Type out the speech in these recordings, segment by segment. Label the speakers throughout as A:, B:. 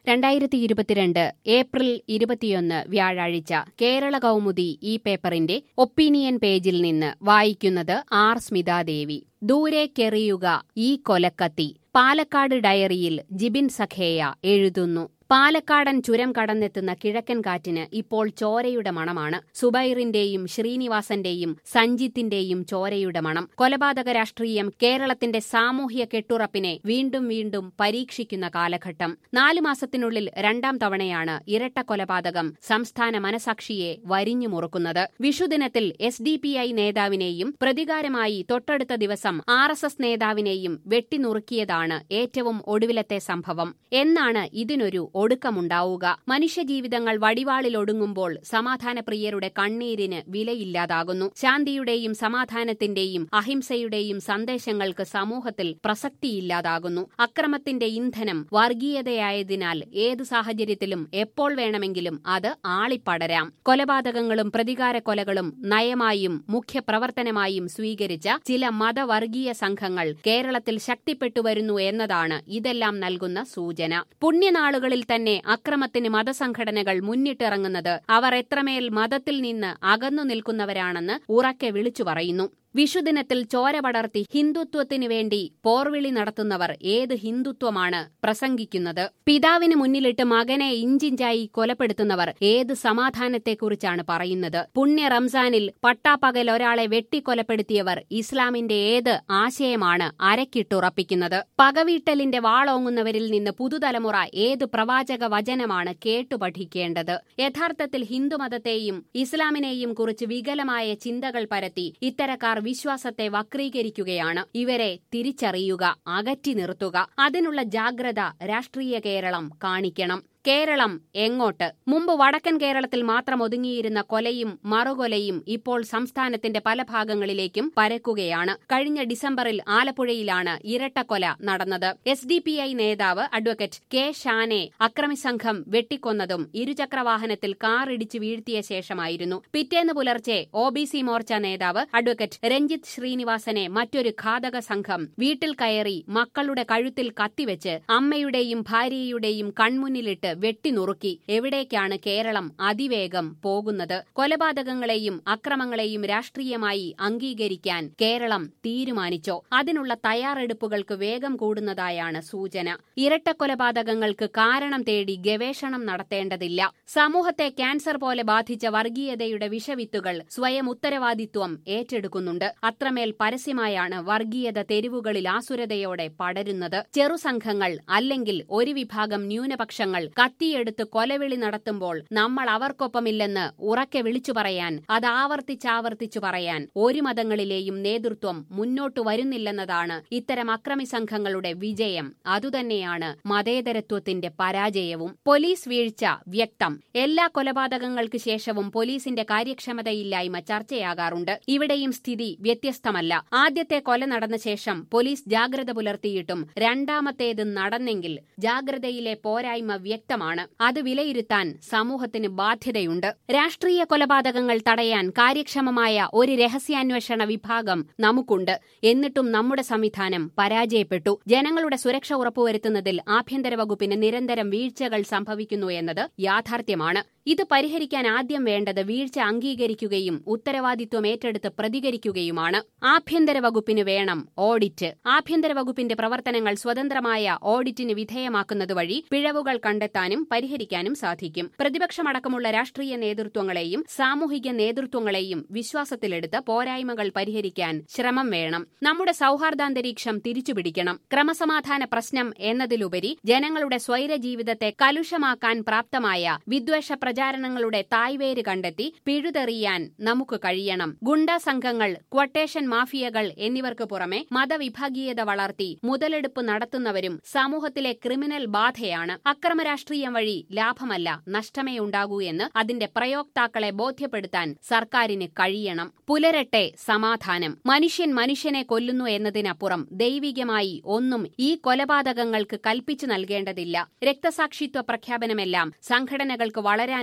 A: രണ്ടായിരത്തി ഇരുപത്തിരണ്ട് ഏപ്രിൽ ഇരുപത്തിയൊന്ന് വ്യാഴാഴ്ച കേരള കൗമുദി ഈ പേപ്പറിന്റെ ഒപ്പീനിയൻ പേജിൽ നിന്ന് വായിക്കുന്നത് ആർ സ്മിതാദേവി ദൂരേക്കെറിയുക ഈ കൊലക്കത്തി പാലക്കാട് ഡയറിയിൽ ജിബിൻ സഖേയ എഴുതുന്നു പാലക്കാടൻ ചുരം കടന്നെത്തുന്ന കിഴക്കൻ കാറ്റിന് ഇപ്പോൾ ചോരയുടെ മണമാണ് സുബൈറിന്റെയും ശ്രീനിവാസന്റെയും സഞ്ജിത്തിന്റെയും ചോരയുടെ മണം കൊലപാതക രാഷ്ട്രീയം കേരളത്തിന്റെ സാമൂഹ്യ കെട്ടുറപ്പിനെ വീണ്ടും വീണ്ടും പരീക്ഷിക്കുന്ന കാലഘട്ടം നാലു മാസത്തിനുള്ളിൽ രണ്ടാം തവണയാണ് ഇരട്ട കൊലപാതകം സംസ്ഥാന മനസാക്ഷിയെ വരിഞ്ഞു മുറുക്കുന്നത് വിഷുദിനത്തിൽ എസ് ഡി പി ഐ നേതാവിനെയും പ്രതികാരമായി തൊട്ടടുത്ത ദിവസം ആർ എസ് എസ് നേതാവിനെയും വെട്ടിനുറുക്കിയതാണ് ഏറ്റവും ഒടുവിലത്തെ സംഭവം എന്നാണ് ഇതിനൊരു ഒടുക്കമുണ്ടാവുക മനുഷ്യജീവിതങ്ങൾ വടിവാളിലൊടുങ്ങുമ്പോൾ സമാധാനപ്രിയരുടെ കണ്ണീരിന് വിലയില്ലാതാകുന്നു ശാന്തിയുടെയും സമാധാനത്തിന്റെയും അഹിംസയുടെയും സന്ദേശങ്ങൾക്ക് സമൂഹത്തിൽ പ്രസക്തിയില്ലാതാകുന്നു അക്രമത്തിന്റെ ഇന്ധനം വർഗീയതയായതിനാൽ ഏത് സാഹചര്യത്തിലും എപ്പോൾ വേണമെങ്കിലും അത് ആളിപ്പടരാം കൊലപാതകങ്ങളും പ്രതികാര കൊലകളും നയമായും മുഖ്യപ്രവർത്തനമായും സ്വീകരിച്ച ചില മതവർഗീയ സംഘങ്ങൾ കേരളത്തിൽ ശക്തിപ്പെട്ടുവരുന്നു എന്നതാണ് ഇതെല്ലാം നൽകുന്ന സൂചന പുണ്യനാളുകളിൽ തന്നെ അക്രമത്തിന് മതസംഘടനകൾ മുന്നിട്ടിറങ്ങുന്നത് അവർ എത്രമേൽ മതത്തിൽ നിന്ന് അകന്നു നിൽക്കുന്നവരാണെന്ന് ഉറക്കെ വിളിച്ചു പറയുന്നു വിഷുദിനത്തിൽ ചോര പടർത്തി ഹിന്ദുത്വത്തിനു വേണ്ടി പോർവിളി നടത്തുന്നവർ ഏത് ഹിന്ദുത്വമാണ് പ്രസംഗിക്കുന്നത് പിതാവിന് മുന്നിലിട്ട് മകനെ ഇഞ്ചിഞ്ചായി കൊലപ്പെടുത്തുന്നവർ ഏത് സമാധാനത്തെക്കുറിച്ചാണ് പറയുന്നത് പുണ്യ റംസാനിൽ പട്ടാപ്പകൽ ഒരാളെ വെട്ടിക്കൊലപ്പെടുത്തിയവർ ഇസ്ലാമിന്റെ ഏത് ആശയമാണ് അരക്കിട്ടുറപ്പിക്കുന്നത് പകവീട്ടലിന്റെ വാളോങ്ങുന്നവരിൽ നിന്ന് പുതുതലമുറ ഏത് പ്രവാചക വചനമാണ് കേട്ടുപഠിക്കേണ്ടത് യഥാർത്ഥത്തിൽ ഹിന്ദുമതത്തെയും ഇസ്ലാമിനെയും കുറിച്ച് വികലമായ ചിന്തകൾ പരത്തി ഇത്തരക്കാർ വിശ്വാസത്തെ വക്രീകരിക്കുകയാണ് ഇവരെ തിരിച്ചറിയുക അകറ്റി നിർത്തുക അതിനുള്ള ജാഗ്രത രാഷ്ട്രീയ കേരളം കാണിക്കണം കേരളം എങ്ങോട്ട് മുമ്പ് വടക്കൻ കേരളത്തിൽ മാത്രം ഒതുങ്ങിയിരുന്ന കൊലയും മറുകൊലയും ഇപ്പോൾ സംസ്ഥാനത്തിന്റെ പല ഭാഗങ്ങളിലേക്കും പരക്കുകയാണ് കഴിഞ്ഞ ഡിസംബറിൽ ആലപ്പുഴയിലാണ് ഇരട്ടക്കൊല നടന്നത് എസ് ഡി പി ഐ നേതാവ് അഡ്വക്കേറ്റ് കെ ഷാനെ അക്രമി സംഘം വെട്ടിക്കൊന്നതും ഇരുചക്രവാഹനത്തിൽ കാറിടിച്ച് വീഴ്ത്തിയ ശേഷമായിരുന്നു പിറ്റേന്ന് പുലർച്ചെ ഒ ബി സി മോർച്ച നേതാവ് അഡ്വക്കേറ്റ് രഞ്ജിത്ത് ശ്രീനിവാസനെ മറ്റൊരു ഘാതക സംഘം വീട്ടിൽ കയറി മക്കളുടെ കഴുത്തിൽ കത്തിവെച്ച് അമ്മയുടെയും ഭാര്യയുടെയും കൺമുന്നിലിട്ട് വെട്ടിനുറുക്കി എവിടേക്കാണ് കേരളം അതിവേഗം പോകുന്നത് കൊലപാതകങ്ങളെയും അക്രമങ്ങളെയും രാഷ്ട്രീയമായി അംഗീകരിക്കാൻ കേരളം തീരുമാനിച്ചോ അതിനുള്ള തയ്യാറെടുപ്പുകൾക്ക് വേഗം കൂടുന്നതായാണ് സൂചന ഇരട്ട കൊലപാതകങ്ങൾക്ക് കാരണം തേടി ഗവേഷണം നടത്തേണ്ടതില്ല സമൂഹത്തെ ക്യാൻസർ പോലെ ബാധിച്ച വർഗീയതയുടെ വിഷവിത്തുകൾ സ്വയം ഉത്തരവാദിത്വം ഏറ്റെടുക്കുന്നുണ്ട് അത്രമേൽ പരസ്യമായാണ് വർഗീയത തെരുവുകളിൽ ആസുരതയോടെ പടരുന്നത് ചെറുസംഘങ്ങൾ അല്ലെങ്കിൽ ഒരു വിഭാഗം ന്യൂനപക്ഷങ്ങൾ കത്തിയെടുത്ത് കൊലവിളി നടത്തുമ്പോൾ നമ്മൾ അവർക്കൊപ്പമില്ലെന്ന് ഉറക്കെ വിളിച്ചു പറയാൻ അത് ആവർത്തിച്ചാവർത്തിച്ചു പറയാൻ ഒരു മതങ്ങളിലെയും നേതൃത്വം മുന്നോട്ടു വരുന്നില്ലെന്നതാണ് ഇത്തരം അക്രമി സംഘങ്ങളുടെ വിജയം അതുതന്നെയാണ് മതേതരത്വത്തിന്റെ പരാജയവും പോലീസ് വീഴ്ച വ്യക്തം എല്ലാ കൊലപാതകങ്ങൾക്ക് ശേഷവും പോലീസിന്റെ കാര്യക്ഷമതയില്ലായ്മ ചർച്ചയാകാറുണ്ട് ഇവിടെയും സ്ഥിതി വ്യത്യസ്തമല്ല ആദ്യത്തെ കൊല നടന്ന ശേഷം പോലീസ് ജാഗ്രത പുലർത്തിയിട്ടും രണ്ടാമത്തേത് നടന്നെങ്കിൽ ജാഗ്രതയിലെ പോരായ്മ വ്യക്തമാണ് അത് വിലയിരുത്താൻ സമൂഹത്തിന് ബാധ്യതയുണ്ട് രാഷ്ട്രീയ കൊലപാതകങ്ങൾ തടയാൻ കാര്യക്ഷമമായ ഒരു രഹസ്യാന്വേഷണ വിഭാഗം നമുക്കുണ്ട് എന്നിട്ടും നമ്മുടെ സംവിധാനം പരാജയപ്പെട്ടു ജനങ്ങളുടെ സുരക്ഷ ഉറപ്പുവരുത്തുന്നതിൽ ആഭ്യന്തര വകുപ്പിന് നിരന്തരം വീഴ്ചകൾ സംഭവിക്കുന്നു എന്നത് യാഥാർത്ഥ്യമാണ് ഇത് പരിഹരിക്കാൻ ആദ്യം വേണ്ടത് വീഴ്ച അംഗീകരിക്കുകയും ഉത്തരവാദിത്വം ഏറ്റെടുത്ത് പ്രതികരിക്കുകയുമാണ് ആഭ്യന്തര വകുപ്പിന് വേണം ഓഡിറ്റ് ആഭ്യന്തര വകുപ്പിന്റെ പ്രവർത്തനങ്ങൾ സ്വതന്ത്രമായ ഓഡിറ്റിന് വിധേയമാക്കുന്നത് വഴി പിഴവുകൾ കണ്ടെത്താനും പരിഹരിക്കാനും സാധിക്കും പ്രതിപക്ഷമടക്കമുള്ള രാഷ്ട്രീയ നേതൃത്വങ്ങളെയും സാമൂഹിക നേതൃത്വങ്ങളെയും വിശ്വാസത്തിലെടുത്ത് പോരായ്മകൾ പരിഹരിക്കാൻ ശ്രമം വേണം നമ്മുടെ സൌഹാർദ്ദാന്തരീക്ഷം തിരിച്ചുപിടിക്കണം ക്രമസമാധാന പ്രശ്നം എന്നതിലുപരി ജനങ്ങളുടെ സ്വൈര ജീവിതത്തെ കലുഷമാക്കാൻ പ്രാപ്തമായ വിദ്വേഷ പ്രചാരണങ്ങളുടെ തായ്വേര് കണ്ടെത്തി പിഴുതെറിയാൻ നമുക്ക് കഴിയണം ഗുണ്ടാ സംഘങ്ങൾ ക്വട്ടേഷൻ മാഫിയകൾ എന്നിവർക്ക് പുറമെ മതവിഭാഗീയത വളർത്തി മുതലെടുപ്പ് നടത്തുന്നവരും സമൂഹത്തിലെ ക്രിമിനൽ ബാധയാണ് അക്രമരാഷ്ട്രീയം വഴി ലാഭമല്ല നഷ്ടമേ ഉണ്ടാകൂ എന്ന് അതിന്റെ പ്രയോക്താക്കളെ ബോധ്യപ്പെടുത്താൻ സർക്കാരിന് കഴിയണം പുലരട്ടെ സമാധാനം മനുഷ്യൻ മനുഷ്യനെ കൊല്ലുന്നു എന്നതിനപ്പുറം ദൈവികമായി ഒന്നും ഈ കൊലപാതകങ്ങൾക്ക് കൽപ്പിച്ചു നൽകേണ്ടതില്ല രക്തസാക്ഷിത്വ പ്രഖ്യാപനമെല്ലാം സംഘടനകൾക്ക് വളരാനുള്ള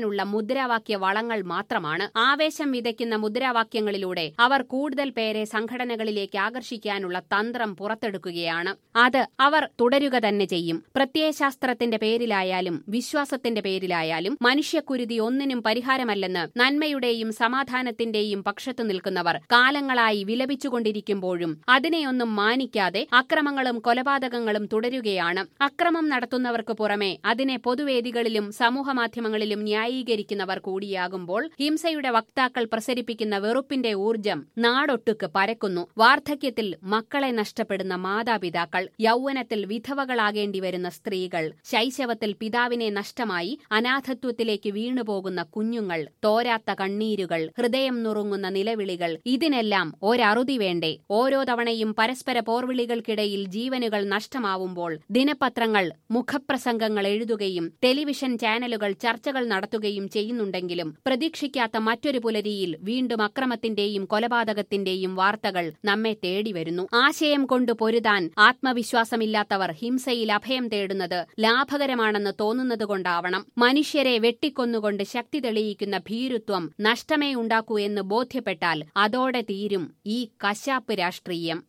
A: നേടാനുള്ള മുദ്രാവാക്യ വളങ്ങൾ മാത്രമാണ് ആവേശം വിതയ്ക്കുന്ന മുദ്രാവാക്യങ്ങളിലൂടെ അവർ കൂടുതൽ പേരെ സംഘടനകളിലേക്ക് ആകർഷിക്കാനുള്ള തന്ത്രം പുറത്തെടുക്കുകയാണ് അത് അവർ തുടരുക തന്നെ ചെയ്യും പ്രത്യയശാസ്ത്രത്തിന്റെ പേരിലായാലും വിശ്വാസത്തിന്റെ പേരിലായാലും മനുഷ്യക്കുരുതി ഒന്നിനും പരിഹാരമല്ലെന്ന് നന്മയുടെയും സമാധാനത്തിന്റെയും പക്ഷത്തു നിൽക്കുന്നവർ കാലങ്ങളായി വിലപിച്ചുകൊണ്ടിരിക്കുമ്പോഴും അതിനെയൊന്നും മാനിക്കാതെ അക്രമങ്ങളും കൊലപാതകങ്ങളും തുടരുകയാണ് അക്രമം നടത്തുന്നവർക്ക് പുറമെ അതിനെ പൊതുവേദികളിലും സമൂഹമാധ്യമങ്ങളിലും ന്യായീകരിക്കുന്നവർ കൂടിയാകുമ്പോൾ ഹിംസയുടെ വക്താക്കൾ പ്രസരിപ്പിക്കുന്ന വെറുപ്പിന്റെ ഊർജം നാടൊട്ടുക്ക് പരക്കുന്നു വാർദ്ധക്യത്തിൽ മക്കളെ നഷ്ടപ്പെടുന്ന മാതാപിതാക്കൾ യൗവനത്തിൽ വിധവകളാകേണ്ടി വരുന്ന സ്ത്രീകൾ ശൈശവത്തിൽ പിതാവിനെ നഷ്ടമായി അനാഥത്വത്തിലേക്ക് വീണുപോകുന്ന കുഞ്ഞുങ്ങൾ തോരാത്ത കണ്ണീരുകൾ ഹൃദയം നുറുങ്ങുന്ന നിലവിളികൾ ഇതിനെല്ലാം ഒരറുതി വേണ്ടേ ഓരോ തവണയും പരസ്പര പോർവിളികൾക്കിടയിൽ ജീവനുകൾ നഷ്ടമാവുമ്പോൾ ദിനപത്രങ്ങൾ മുഖപ്രസംഗങ്ങൾ എഴുതുകയും ടെലിവിഷൻ ചാനലുകൾ ചർച്ചകൾ നടത്തുകയും ചെയ്യുന്നുണ്ടെങ്കിലും പ്രതീക്ഷിക്കാത്ത മറ്റൊരു പുലരിയിൽ വീണ്ടും അക്രമത്തിന്റെയും കൊലപാതകത്തിന്റെയും വാർത്തകൾ നമ്മെ തേടിവരുന്നു ആശയം കൊണ്ട് പൊരുതാൻ ആത്മവിശ്വാസമില്ലാത്തവർ ഹിംസയിൽ അഭയം തേടുന്നത് ലാഭകരമാണെന്ന് തോന്നുന്നതുകൊണ്ടാവണം മനുഷ്യരെ വെട്ടിക്കൊന്നുകൊണ്ട് ശക്തി തെളിയിക്കുന്ന ഭീരുത്വം നഷ്ടമേ ഉണ്ടാക്കൂ എന്ന് ബോധ്യപ്പെട്ടാൽ അതോടെ തീരും ഈ കശാപ്പ് രാഷ്ട്രീയം